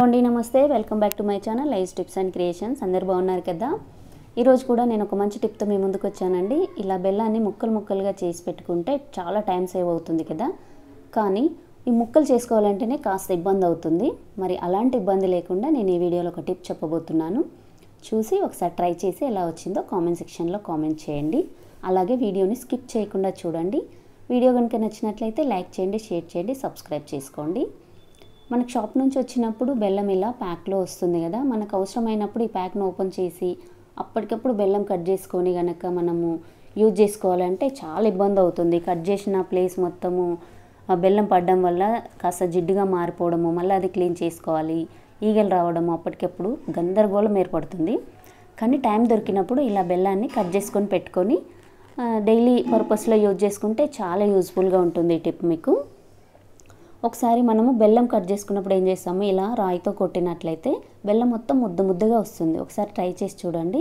అండి నమస్తే welcome back to my channel live tips and creations అందరు బాగున్నారు కదా ఈరోజు కూడా నేను ఒక మంచి టిప్తో మీ ముందుకు వచ్చానండి ఇలా బెల్లాన్ని ముక్కలు ముక్కలుగా చేసి పెట్టుకుంటే చాలా టైం సేవ్ అవుతుంది కదా కానీ ఈ ముక్కలు చేసుకోవాలంటేనే కాస్త ఇబ్బంది అవుతుంది మరి అలాంటి ఇబ్బంది లేకుండా నేను ఈ వీడియోలో ఒక టిప్ చెప్పబోతున్నాను చూసి ఒకసారి ట్రై చేసి ఎలా వచ్చిందో కామెంట్ సెక్షన్లో కామెంట్ చేయండి అలాగే వీడియోని స్కిప్ చేయకుండా చూడండి వీడియో కనుక నచ్చినట్లయితే లైక్ చేయండి షేర్ చేయండి సబ్స్క్రైబ్ చేసుకోండి మనకు షాప్ నుంచి వచ్చినప్పుడు బెల్లం ఇలా ప్యాక్లో వస్తుంది కదా మనకు అవసరమైనప్పుడు ఈ ప్యాక్ను ఓపెన్ చేసి అప్పటికప్పుడు బెల్లం కట్ చేసుకొని కనుక మనము యూజ్ చేసుకోవాలంటే చాలా ఇబ్బంది అవుతుంది కట్ చేసిన ప్లేస్ మొత్తము ఆ బెల్లం పడడం వల్ల కాస్త జిడ్డుగా మారిపోవడము మళ్ళీ అది క్లీన్ చేసుకోవాలి ఈగలు రావడము అప్పటికప్పుడు గందరగోళం ఏర్పడుతుంది కానీ టైం దొరికినప్పుడు ఇలా బెల్లాన్ని కట్ చేసుకొని పెట్టుకొని డైలీ పర్పస్లో యూజ్ చేసుకుంటే చాలా యూజ్ఫుల్గా ఉంటుంది ఈ టిప్ మీకు ఒకసారి మనము బెల్లం కట్ చేసుకున్నప్పుడు ఏం చేస్తాము ఇలా రాయితో కొట్టినట్లయితే బెల్లం మొత్తం ముద్ద ముద్దగా వస్తుంది ఒకసారి ట్రై చేసి చూడండి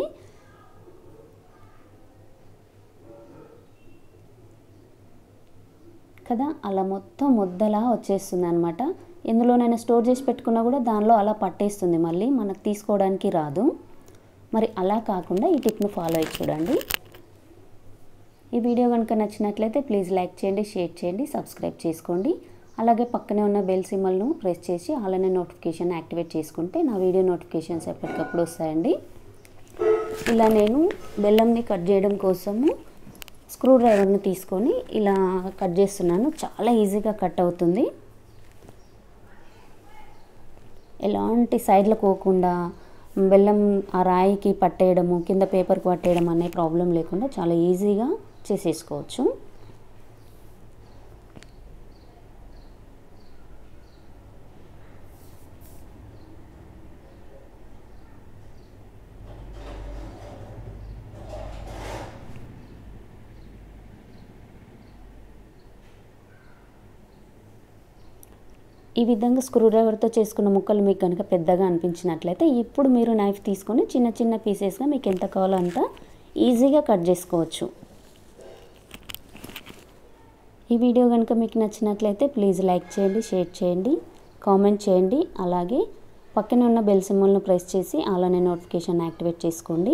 కదా అలా మొత్తం ముద్దలా వచ్చేస్తుంది అనమాట ఎందులోనైనా స్టోర్ చేసి పెట్టుకున్నా కూడా దానిలో అలా పట్టేస్తుంది మళ్ళీ మనకు తీసుకోవడానికి రాదు మరి అలా కాకుండా ఈ టిప్ను ఫాలో అయ్యి చూడండి ఈ వీడియో కనుక నచ్చినట్లయితే ప్లీజ్ లైక్ చేయండి షేర్ చేయండి సబ్స్క్రైబ్ చేసుకోండి అలాగే పక్కనే ఉన్న బెల్ సిమ్మల్ను ప్రెస్ చేసి అలానే నోటిఫికేషన్ యాక్టివేట్ చేసుకుంటే నా వీడియో నోటిఫికేషన్స్ ఎప్పటికప్పుడు వస్తాయండి ఇలా నేను బెల్లంని కట్ చేయడం కోసము స్క్రూ డ్రైవర్ని తీసుకొని ఇలా కట్ చేస్తున్నాను చాలా ఈజీగా కట్ అవుతుంది ఎలాంటి సైడ్లో పోకుండా బెల్లం ఆ రాయికి పట్టేయడము కింద పేపర్కి పట్టేయడం అనే ప్రాబ్లం లేకుండా చాలా ఈజీగా చేసేసుకోవచ్చు ఈ విధంగా స్క్రూ డ్రైవర్తో చేసుకున్న ముక్కలు మీకు కనుక పెద్దగా అనిపించినట్లయితే ఇప్పుడు మీరు నైఫ్ తీసుకొని చిన్న చిన్న పీసెస్గా మీకు ఎంత కావాలో అంత ఈజీగా కట్ చేసుకోవచ్చు ఈ వీడియో కనుక మీకు నచ్చినట్లయితే ప్లీజ్ లైక్ చేయండి షేర్ చేయండి కామెంట్ చేయండి అలాగే పక్కనే ఉన్న బెల్ సింబల్ను ప్రెస్ చేసి అలానే నోటిఫికేషన్ యాక్టివేట్ చేసుకోండి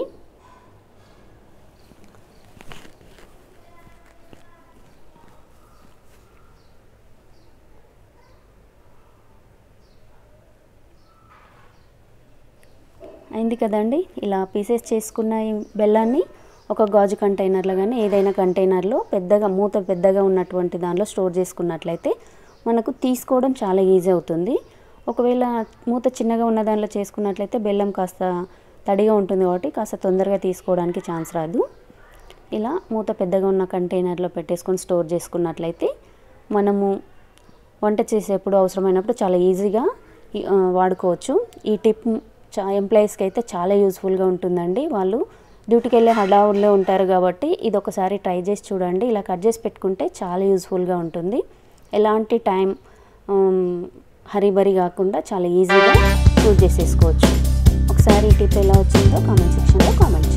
అయింది కదండి ఇలా పీసెస్ చేసుకున్న ఈ బెల్లాన్ని ఒక గాజు కంటైనర్లో కానీ ఏదైనా కంటైనర్లో పెద్దగా మూత పెద్దగా ఉన్నటువంటి దానిలో స్టోర్ చేసుకున్నట్లయితే మనకు తీసుకోవడం చాలా ఈజీ అవుతుంది ఒకవేళ మూత చిన్నగా ఉన్న దానిలో చేసుకున్నట్లయితే బెల్లం కాస్త తడిగా ఉంటుంది కాబట్టి కాస్త తొందరగా తీసుకోవడానికి ఛాన్స్ రాదు ఇలా మూత పెద్దగా ఉన్న కంటైనర్లో పెట్టేసుకొని స్టోర్ చేసుకున్నట్లయితే మనము వంట చేసేప్పుడు అవసరమైనప్పుడు చాలా ఈజీగా వాడుకోవచ్చు ఈ టిప్ చా ఎంప్లాయీస్కి అయితే చాలా యూస్ఫుల్గా ఉంటుందండి వాళ్ళు డ్యూటీకి వెళ్ళే హడావుల్లో ఉంటారు కాబట్టి ఇది ఒకసారి ట్రై చేసి చూడండి ఇలా కట్ చేసి పెట్టుకుంటే చాలా యూస్ఫుల్గా ఉంటుంది ఎలాంటి టైం హరిబరి కాకుండా చాలా ఈజీగా యూజ్ చేసేసుకోవచ్చు ఒకసారి ఈ టిప్ ఎలా వచ్చిందో కామెంట్ సెక్షన్లో కామెంట్ చేయండి